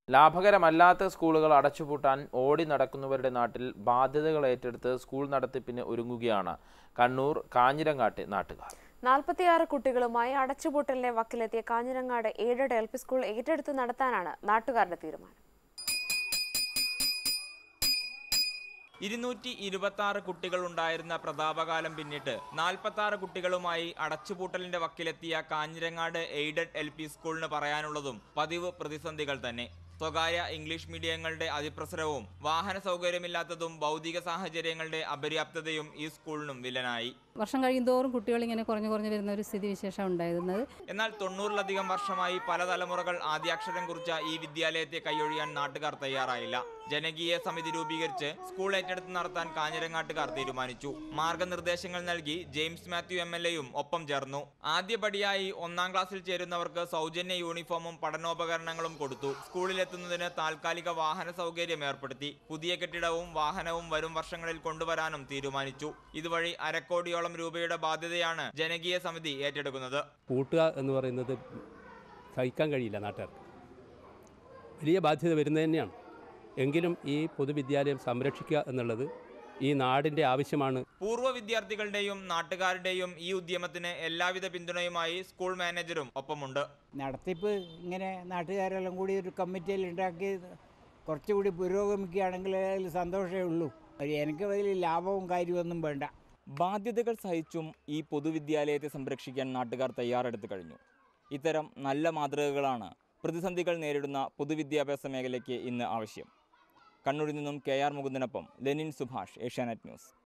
ലാഭകരമല്ലാത്ത സ്കൂളുകൾ അടച്ചുപൂട്ടാൻ ഓടി നടക്കുന്നവരുടെ നാട്ടിൽ ബാധ്യതകൾ ഏറ്റെടുത്ത് സ്കൂൾ നടത്തിപ്പിന് ഒരുങ്ങുകയാണ് കണ്ണൂർ കാഞ്ഞിരങ്ങാട്ടെ നാട്ടുകാർ നാൽപ്പത്തിയാറ് കുട്ടികളുമായി അടച്ചുപൂട്ടലിന്റെ വക്കിലെത്തിയ Kanhirangad aided L P school ഏറ്റെടുത്ത് നടത്താനാണ് നാട്ടുകാരുടെ തീരുമാനം ഇരുന്നൂറ്റി ഇരുപത്തി ആറ് കുട്ടികൾ ഉണ്ടായിരുന്ന പ്രതാപകാലം പിന്നിട്ട് നാൽപ്പത്തി ആറ് കുട്ടികളുമായി അടച്ചുപൂട്ടലിന്റെ വക്കിലെത്തിയ കാഞ്ഞിരങ്ങാട് എയ്ഡഡ് എൽ പി സ്കൂളിന് പറയാനുള്ളതും പതിവ് പ്രതിസന്ധികൾ തന്നെ സ്വകാര്യ ഇംഗ്ലീഷ് മീഡിയങ്ങളുടെ അതിപ്രസരവും വാഹന സൗകര്യമില്ലാത്തതും ഭൗതിക സാഹചര്യങ്ങളുടെ അപര്യാപ്തതയും ഈ സ്കൂളിനും വില്ലനായി വർഷം കഴിയുന്തോറും കുട്ടികൾ ഇങ്ങനെ കുറഞ്ഞു കുറഞ്ഞു വരുന്ന ഒരു സ്ഥിതിവിശേഷം ഉണ്ടായിരുന്നത് എന്നാൽ തൊണ്ണൂറിലധികം വർഷമായി പല തലമുറകൾ ആദ്യാക്ഷരം കുറിച്ച ഈ വിദ്യാലയത്തെ കൈയൊഴിയാൻ നാട്ടുകാർ തയ്യാറായില്ല ജനകീയ സമിതി രൂപീകരിച്ച് സ്കൂൾ ഏറ്റെടുത്ത് നടത്താൻ കാഞ്ഞിരങ്ങാട്ടുകാർ തീരുമാനിച്ചു മാർഗനിർദ്ദേശങ്ങൾ നൽകി ജെയിംസ് മാത്യു എം എൽ എയും ഒപ്പം ചേർന്നു ആദ്യപടിയായി ഒന്നാം ക്ലാസ്സിൽ ചേരുന്നവർക്ക് സൗജന്യ യൂണിഫോമും പഠനോപകരണങ്ങളും കൊടുത്തു സ്കൂളിലെത്തുന്നതിന് താൽക്കാലിക വാഹന സൗകര്യം ഏർപ്പെടുത്തി പുതിയ കെട്ടിടവും വാഹനവും വരും വർഷങ്ങളിൽ കൊണ്ടുവരാനും തീരുമാനിച്ചു ഇതുവഴി അരക്കോടിയോളം രൂപയുടെ ബാധ്യതയാണ് ജനകീയ സമിതി ഏറ്റെടുക്കുന്നത് പൂട്ടുക എന്ന് പറയുന്നത് സഹിക്കാൻ കഴിയില്ല നാട്ടുകാർക്ക് വലിയ ബാധ്യത വരുന്നത് തന്നെയാണ് എങ്കിലും ഈ പൊതുവിദ്യാലയം സംരക്ഷിക്കുക എന്നുള്ളത് ഈ നാടിൻ്റെ ആവശ്യമാണ് പൂർവ്വ വിദ്യാർത്ഥികളുടെയും നാട്ടുകാരുടെയും ഈ ഉദ്യമത്തിന് എല്ലാവിധ പിന്തുണയുമായി സ്കൂൾ മാനേജരും ഒപ്പമുണ്ട് നടത്തിപ്പ് ഇങ്ങനെ നാട്ടുകാരെല്ലാം കൂടി ഒരു കമ്മിറ്റിയിൽ ഉണ്ടാക്കി കുറച്ചുകൂടി പുരോഗമിക്കുകയാണെങ്കിൽ അതിൽ സന്തോഷമേ ഉള്ളൂ ഒരു എനിക്ക് അതിൽ ലാഭവും കാര്യമൊന്നും വേണ്ട ബാധ്യതകൾ സഹിച്ചും ഈ പൊതുവിദ്യാലയത്തെ സംരക്ഷിക്കാൻ നാട്ടുകാർ തയ്യാറെടുത്തു കഴിഞ്ഞു ഇത്തരം നല്ല മാതൃകകളാണ് പ്രതിസന്ധികൾ നേരിടുന്ന പൊതുവിദ്യാഭ്യാസ മേഖലയ്ക്ക് ഇന്ന് ആവശ്യം കണ്ണൂരിൽ നിന്നും കെ ആർ മുകുന്ദനൊപ്പം ലെനിൻ സുഭാഷ് ഏഷ്യാനെറ്റ് ന്യൂസ്